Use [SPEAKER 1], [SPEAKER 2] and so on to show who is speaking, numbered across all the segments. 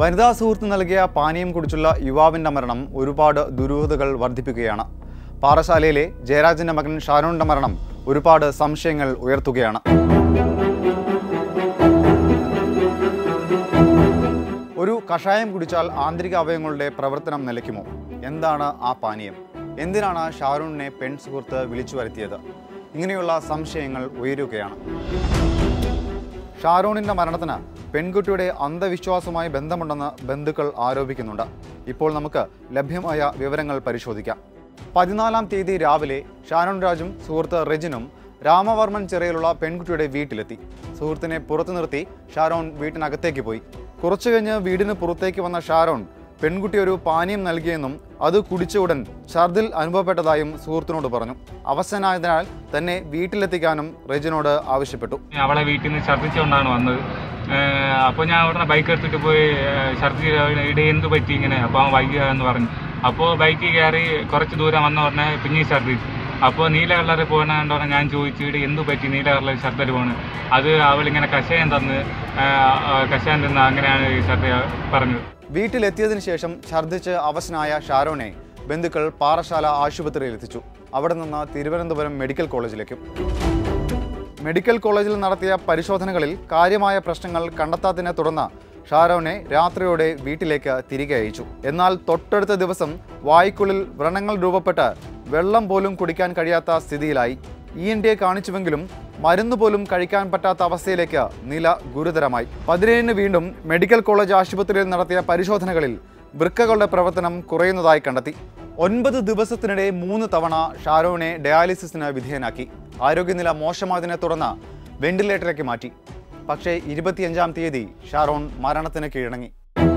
[SPEAKER 1] വനിതാ സുഹൃത്ത് നൽകിയ പാനീയം കുടിച്ചുള്ള യുവാവിന്റെ മരണം ഒരുപാട് ദുരൂഹതകൾ വർദ്ധിപ്പിക്കുകയാണ് പാറശാലയിലെ ജയരാജന്റെ മകൻ ഷാരോണിന്റെ മരണം ഒരുപാട് സംശയങ്ങൾ ഉയർത്തുകയാണ് ഒരു കഷായം കുടിച്ചാൽ ആന്തരിക അവയവങ്ങളുടെ പ്രവർത്തനം നിലയ്ക്കുമോ എന്താണ് ആ പാനീയം എന്തിനാണ് ഷാരൂണിനെ പെൺ സുഹൃത്ത് വിളിച്ചു വരുത്തിയത് ഇങ്ങനെയുള്ള സംശയങ്ങൾ ഉയരുകയാണ് ഷാരൂണിന്റെ മരണത്തിന് പെൺകുട്ടിയുടെ അന്ധവിശ്വാസവുമായി ബന്ധമുണ്ടെന്ന് ബന്ധുക്കൾ ആരോപിക്കുന്നുണ്ട് ഇപ്പോൾ നമുക്ക് ലഭ്യമായ വിവരങ്ങൾ പരിശോധിക്കാം പതിനാലാം തീയതി രാവിലെ ഷാരോൺ രാജും സുഹൃത്ത് റെജിനും രാമവർമ്മൻ ചിറയിലുള്ള പെൺകുട്ടിയുടെ വീട്ടിലെത്തി സുഹൃത്തിനെ പുറത്തു നിർത്തി ഷാരോൺ വീട്ടിനകത്തേക്ക് പോയി കുറച്ചു കഴിഞ്ഞ് വീടിന് പുറത്തേക്ക് വന്ന ഷാരോൺ പെൺകുട്ടി ഒരു പാനീയം നൽകിയെന്നും അത് കുടിച്ച ഉടൻ ഛർദിൽ അനുഭവപ്പെട്ടതായും സുഹൃത്തിനോട് പറഞ്ഞു അവശനായതിനാൽ തന്നെ വീട്ടിലെത്തിക്കാനും റെജിനോട് ആവശ്യപ്പെട്ടു
[SPEAKER 2] അവളെ വീട്ടിൽ നിന്ന് ഛർദ്ദിച്ചുകൊണ്ടാണ് വന്നത് അപ്പോൾ ഞാൻ ഉടനെ ബൈക്ക് എടുത്തിട്ട് പോയി ഛർദ്ദി ഇടയിൽ എന്ത് പറ്റി ഇങ്ങനെ അപ്പോൾ അവൻ വൈകുക എന്ന് പറഞ്ഞു അപ്പോൾ ബൈക്കിൽ കയറി കുറച്ച് ദൂരം വന്ന ഉടനെ പിന്നെയും ഛർദ്ദിച്ചു അപ്പോൾ നീല കളറിൽ പോകുന്നതുകൊണ്ട് ഞാൻ ചോദിച്ചു ഇവിടെ എന്ത് പറ്റി നീല കളറിൽ ഛർദ്ദൽ പോണ് അത് അവളിങ്ങനെ കഷായം തന്ന് ആ, ആ, കഷായം തന്ന് അങ്ങനെയാണ് ഈ ഛർദ്ദ പറഞ്ഞത്
[SPEAKER 1] വീട്ടിലെത്തിയതിനു ശേഷം ഛർദ്ദിച്ച് അവശനായ ഷാരോനെ ബന്ധുക്കൾ പാറശാല ആശുപത്രിയിൽ എത്തിച്ചു അവിടെ നിന്ന് തിരുവനന്തപുരം മെഡിക്കൽ കോളേജിലേക്കും മെഡിക്കൽ കോളേജിൽ നടത്തിയ പരിശോധനകളിൽ കാര്യമായ പ്രശ്നങ്ങൾ കണ്ടെത്താത്തതിനെ തുടർന്ന് ഷാരോനെ രാത്രിയോടെ വീട്ടിലേക്ക് തിരികെ അയച്ചു എന്നാൽ തൊട്ടടുത്ത ദിവസം വായ്ക്കുള്ളിൽ വ്രണങ്ങൾ രൂപപ്പെട്ട് വെള്ളം പോലും കുടിക്കാൻ കഴിയാത്ത സ്ഥിതിയിലായി ഇ എൻ ഡിയെ കാണിച്ചുവെങ്കിലും മരുന്ന് പോലും കഴിക്കാൻ പറ്റാത്ത അവസ്ഥയിലേക്ക് നില ഗുരുതരമായി പതിനേഴിന് വീണ്ടും മെഡിക്കൽ കോളേജ് ആശുപത്രിയിൽ നടത്തിയ പരിശോധനകളിൽ വൃക്കകളുടെ പ്രവർത്തനം കുറയുന്നതായി കണ്ടെത്തി ഒൻപത് ദിവസത്തിനിടെ മൂന്ന് തവണ ഷാരോനെ ഡയാലിസിസിന് വിധേയനാക്കി ആരോഗ്യനില മോശമായതിനെ തുടർന്ന് വെന്റിലേറ്ററിലേക്ക് മാറ്റി പക്ഷേ ഇരുപത്തിയഞ്ചാം തീയതി ഷാരോൺ മരണത്തിന് കീഴടങ്ങി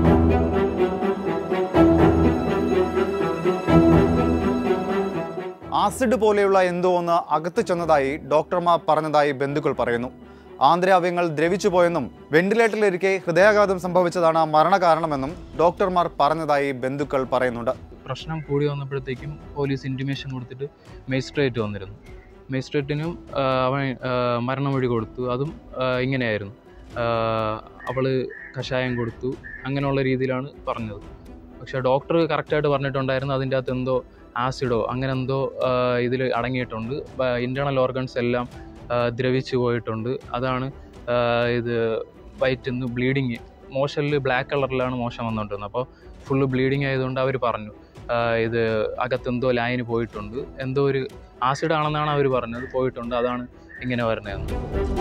[SPEAKER 1] ആസിഡ് പോലെയുള്ള എന്തോ ഒന്ന് അകത്ത് ചെന്നതായി ഡോക്ടർമാർ പറഞ്ഞതായി ബന്ധുക്കൾ പറയുന്നു ആന്തരാവയങ്ങൾ ദ്രവിച്ചു പോയെന്നും വെന്റിലേറ്ററിലിരിക്കെ ഹൃദയാഘാതം സംഭവിച്ചതാണ് മരണകാരണമെന്നും ഡോക്ടർമാർ പറഞ്ഞതായി ബന്ധുക്കൾ പറയുന്നുണ്ട്
[SPEAKER 3] പ്രശ്നം കൂടി വന്നപ്പോഴത്തേക്കും പോലീസ് ഇൻറ്റിമേഷൻ കൊടുത്തിട്ട് മജിസ്ട്രേറ്റ് വന്നിരുന്നു മജിസ്ട്രേറ്റിനും ആ, അവൻ ആ, മരണമൊഴി കൊടുത്തു അതും ആ, ഇങ്ങനെയായിരുന്നു അവൾ കഷായം കൊടുത്തു അങ്ങനെയുള്ള രീതിയിലാണ് പറഞ്ഞത് പക്ഷേ ഡോക്ടർ കറക്റ്റായിട്ട് പറഞ്ഞിട്ടുണ്ടായിരുന്നു അതിൻ്റെ അകത്ത് എന്തോ ആസിഡോ അങ്ങനെ എന്തോ ഇതിൽ അടങ്ങിയിട്ടുണ്ട് ഇൻറ്റേർണൽ ഓർഗൻസ് എല്ലാം ആ, ദ്രവിച്ചു പോയിട്ടുണ്ട് അതാണ് ആ, ഇത് വയറ്റിൽ നിന്ന് ബ്ലീഡിങ് മോഷനിൽ ബ്ലാക്ക് കളറിലാണ് മോശം വന്നുകൊണ്ടിരുന്നത് അപ്പോൾ ഫുള്ള് ബ്ലീഡിങ് ആയതുകൊണ്ട് അവർ പറഞ്ഞു ആ, ഇത് അകത്തെന്തോ ലൈന് പോയിട്ടുണ്ട് എന്തോ ഒരു ആസിഡ് ആണെന്നാണ് അവർ പറഞ്ഞത് പോയിട്ടുണ്ട് അതാണ് ഇങ്ങനെ വരുന്നതെന്ന്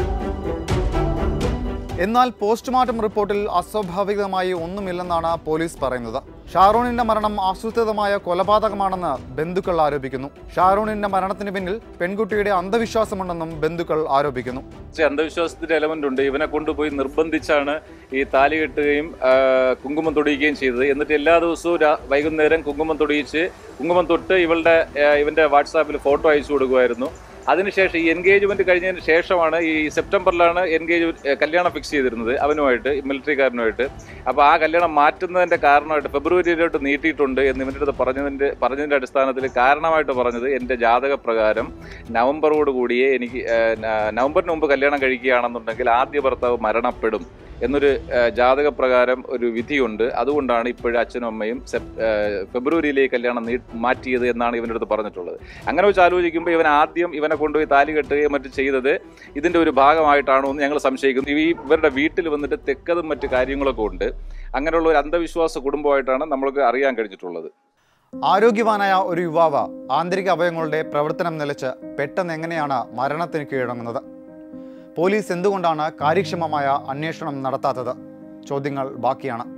[SPEAKER 1] എന്നാൽ പോസ്റ്റ്മോർട്ടം റിപ്പോർട്ടിൽ അസ്വാഭാവികമായി ഒന്നുമില്ലെന്നാണ് പോലീസ് പറയുന്നത് ഷാറൂണിന്റെ മരണം ആസൂത്രിതമായ കൊലപാതകമാണെന്ന് ബന്ധുക്കൾ ആരോപിക്കുന്നു ഷാറൂണിന്റെ മരണത്തിന് പിന്നിൽ പെൺകുട്ടിയുടെ അന്ധവിശ്വാസമുണ്ടെന്നും ബന്ധുക്കൾ ആരോപിക്കുന്നു
[SPEAKER 4] പക്ഷേ അന്ധവിശ്വാസത്തിന്റെ എലമെന്റ് ഉണ്ട് ഇവനെ കൊണ്ടുപോയി നിർബന്ധിച്ചാണ് ഈ താലി കെട്ടുകയും ആ, കുങ്കുമം തൊടിയിക്കുകയും ചെയ്തത് എന്നിട്ട് എല്ലാ ദിവസവും രാ- വൈകുന്നേരം കുങ്കുമം തൊടിയിച്ച് കുങ്കുമം തൊട്ട് ഇവളുടെ ആ, ഇവന്റെ വാട്സാപ്പിൽ ഫോട്ടോ അയച്ചു കൊടുക്കുമായിരുന്നു അതിനുശേഷം ഈ എൻഗേജ്മെന്റ് കഴിഞ്ഞതിന് ശേഷമാണ് ഈ സെപ്റ്റംബറിലാണ് എൻഗേജ് കല്യാണം ഫിക്സ് ചെയ്തിരുന്നത് അവനുമായിട്ട് മിലിറ്ററിക്കാരനുമായിട്ട് അപ്പോൾ ആ കല്യാണം മാറ്റുന്നതിന്റെ കാരണമായിട്ട് ഫെബ്രുവരിയിലോട്ട് നീട്ടിയിട്ടുണ്ട് എന്ന് ഇവൻ്റെ അടുത്ത് പറഞ്ഞതിന്റെ പറഞ്ഞതിന്റെ അടിസ്ഥാനത്തിൽ കാരണമായിട്ട് പറഞ്ഞത് എൻ്റെ ജാതക പ്രകാരം നവംബറോട് കൂടിയേ എനിക്ക് ആ, ന- നവംബറിന് മുമ്പ് കല്യാണം കഴിക്കുകയാണെന്നുണ്ടെങ്കിൽ ആദ്യ ഭർത്താവ് മരണപ്പെടും എന്നൊരു ആ, ജാതക പ്രകാരം ഒരു വിധിയുണ്ട് അതുകൊണ്ടാണ് ഇപ്പോഴും അച്ഛനും അമ്മയും സെപ്- ആ, ഫെബ്രുവരിയിലേക്ക് കല്യാണം നീ മാറ്റിയത് എന്നാണ് ഇവൻ്റെ അടുത്ത് പറഞ്ഞിട്ടുള്ളത് അങ്ങനെ വെച്ച് ആലോചിക്കുമ്പോൾ ഇവൻ ആദ്യം ഇവനെ കൊണ്ടുപോയി താലി കെട്ടുകയും മറ്റും ചെയ്തത് ഇതിൻ്റെ ഒരു ഭാഗമായിട്ടാണോ എന്ന് ഞങ്ങൾ സംശയിക്കുന്നു ഈ ഇവരുടെ വീട്ടിൽ വന്നിട്ട് തെക്കതും മറ്റു കാര്യങ്ങളൊക്കെ ഉണ്ട് അങ്ങനെയുള്ള ഒരു അന്ധവിശ്വാസ കുടുംബമായിട്ടാണ് നമ്മൾക്ക് അറിയാൻ കഴിഞ്ഞിട്ടുള്ളത്
[SPEAKER 1] ആരോഗ്യവാനായ ഒരു യുവാവ് ആന്തരിക അവയവങ്ങളുടെ പ്രവർത്തനം നിലച്ച് പെട്ടെന്ന് എങ്ങനെയാണ് മരണത്തിന് കീഴടങ്ങുന്നത് പോലീസ് എന്തുകൊണ്ടാണ് കാര്യക്ഷമമായ അന്വേഷണം നടത്താത്തത് ചോദ്യങ്ങൾ ബാക്കിയാണ്